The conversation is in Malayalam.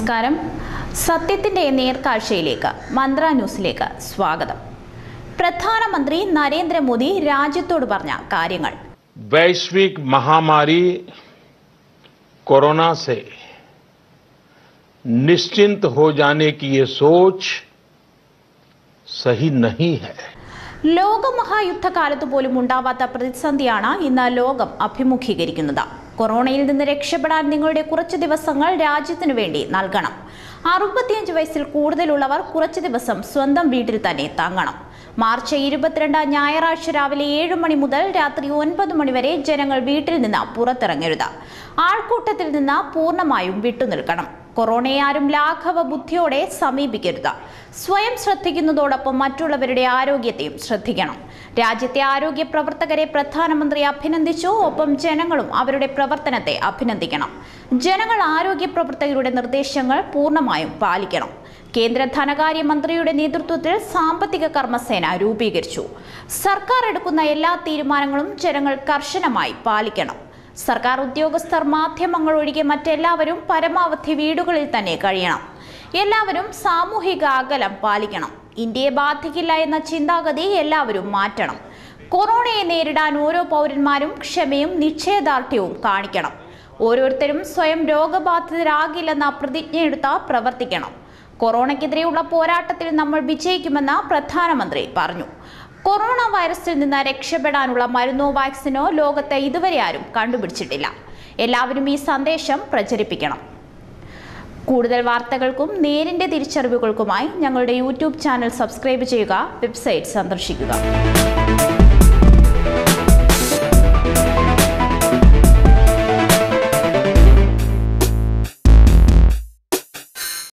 നമസ്കാരം സത്യത്തിന്റെ നേർക്കാഴ്ചയിലേക്ക് മന്ത്ര ന്യൂസിലേക്ക് സ്വാഗതം പ്രധാനമന്ത്രി നരേന്ദ്രമോദി രാജ്യത്തോട് പറഞ്ഞ കാര്യങ്ങൾ वैश्विक महामारी कोरोना से निश्चिंत हो जाने की ये सोच सही नहीं है ലോകമഹായുദ്ധകാലത്ത് പോലും ഉണ്ടാവാത്ത പ്രതിസന്ധിയാണ് ഇന്ന് ലോകം അഭിമുഖീകരിക്കുന്നത് കൊറോണയിൽ നിന്ന് രക്ഷപ്പെടാൻ നിങ്ങളുടെ കുറച്ച് ദിവസങ്ങൾ രാജ്യത്തിനു വേണ്ടി നൽകണം അറുപത്തിയഞ്ച് വയസ്സിൽ കൂടുതലുള്ളവർ കുറച്ച് ദിവസം സ്വന്തം വീട്ടിൽ തന്നെ തങ്ങണം മാർച്ച് ഇരുപത്തിരണ്ട് ഞായറാഴ്ച രാവിലെ ഏഴ് മണി മുതൽ രാത്രി ഒൻപത് മണി വരെ ജനങ്ങൾ വീട്ടിൽ നിന്ന് പുറത്തിറങ്ങരുത് ആൾക്കൂട്ടത്തിൽ നിന്ന് പൂർണ്ണമായും വിട്ടുനിൽക്കണം കൊറോണയെ ആരും ലാഘവ ബുദ്ധിയോടെ സമീപിക്കരുത് സ്വയം ശ്രദ്ധിക്കുന്നതോടൊപ്പം മറ്റുള്ളവരുടെ ആരോഗ്യത്തെയും ശ്രദ്ധിക്കണം രാജ്യത്തെ ആരോഗ്യ പ്രവർത്തകരെ പ്രധാനമന്ത്രി അഭിനന്ദിച്ചു ഒപ്പം ജനങ്ങളും അവരുടെ പ്രവർത്തനത്തെ അഭിനന്ദിക്കണം ജനങ്ങൾ ആരോഗ്യ പ്രവർത്തകരുടെ നിർദ്ദേശങ്ങൾ പൂർണ്ണമായും പാലിക്കണം കേന്ദ്ര ധനകാര്യ മന്ത്രിയുടെ നേതൃത്വത്തിൽ സാമ്പത്തിക കർമ്മസേന രൂപീകരിച്ചു സർക്കാർ എടുക്കുന്ന എല്ലാ തീരുമാനങ്ങളും ജനങ്ങൾ കർശനമായി പാലിക്കണം സർക്കാർ ഉദ്യോഗസ്ഥർ മാധ്യമങ്ങൾ ഒഴികെ മറ്റെല്ലാവരും പരമാവധി വീടുകളിൽ തന്നെ കഴിയണം എല്ലാവരും സാമൂഹിക അകലം പാലിക്കണം ഇന്ത്യയെ ബാധിക്കില്ല എന്ന ചിന്താഗതി എല്ലാവരും മാറ്റണം കൊറോണയെ നേരിടാൻ ഓരോ പൗരന്മാരും ക്ഷമയും നിശ്ചയദാർഢ്യവും കാണിക്കണം ഓരോരുത്തരും സ്വയം രോഗബാധിതരാകില്ലെന്ന പ്രതിജ്ഞയെടുത്ത് പ്രവർത്തിക്കണം കൊറോണയ്ക്കെതിരെയുള്ള പോരാട്ടത്തിൽ നമ്മൾ വിജയിക്കുമെന്ന് പ്രധാനമന്ത്രി പറഞ്ഞു കൊറോണ വൈറസിൽ നിന്ന് രക്ഷപ്പെടാനുള്ള മരുന്നോ വാക്സിനോ ലോകത്ത് ഇതുവരെ ആരും കണ്ടുപിടിച്ചിട്ടില്ല എല്ലാവരും ഈ സന്ദേശം പ്രചരിപ്പിക്കണം കൂടുതൽ വാർത്തകൾക്കും നേരിന്റെ തിരിച്ചറിവുകൾക്കുമായി ഞങ്ങളുടെ യൂട്യൂബ് ചാനൽ സബ്സ്ക്രൈബ് ചെയ്യുക വെബ്സൈറ്റ് സന്ദർശിക്കുക